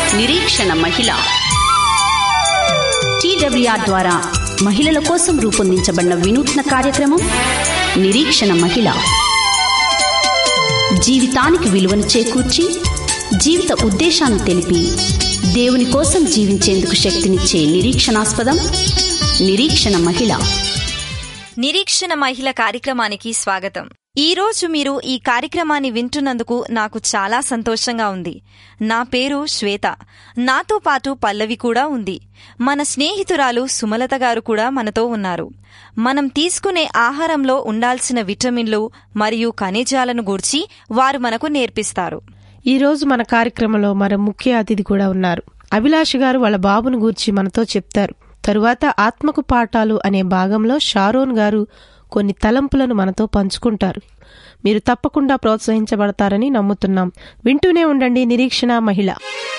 నిరీక్షణ మహిళ టీడబ్ల్యూఆర్ ద్వారా మహిళల కోసం రూపొందించబడిన వినూత్న కార్యక్రమం నిరీక్షణ మహిళ జీవితానికి విలువను చేకూర్చి జీవిత ఉద్దేశాన్ని తెలిపి దేవుని కోసం జీవించేందుకు శక్తినిచ్చే నిరీక్షణాస్పదం నిరీక్షణ మహిళ నిరీక్షణ మహిళ కార్యక్రమానికి స్వాగతం ఈ రోజు మీరు ఈ కార్యక్రమాన్ని వింటున్నందుకు నాకు చాలా సంతోషంగా ఉంది నా పేరు శ్వేత నాతో పాటు పల్లవి కూడా ఉంది మన స్నేహితురాలు సుమలత గారు కూడా మనతో ఉన్నారు మనం తీసుకునే ఆహారంలో ఉండాల్సిన విటమిన్లు మరియు ఖనిజాలను గూర్చి వారు మనకు నేర్పిస్తారు ఈ రోజు మన కార్యక్రమంలో మన ముఖ్య అతిథి కూడా ఉన్నారు అభిలాష్ గారు వాళ్ళ బాబును గూర్చి మనతో చెప్తారు తరువాత ఆత్మకు పాఠాలు అనే భాగంలో షారోన్ గారు కొన్ని తలంపులను మనతో పంచుకుంటారు మీరు తప్పకుండా ప్రోత్సహించబడతారని నమ్ముతున్నాం వింటూనే ఉండండి నిరీక్షణ మహిళ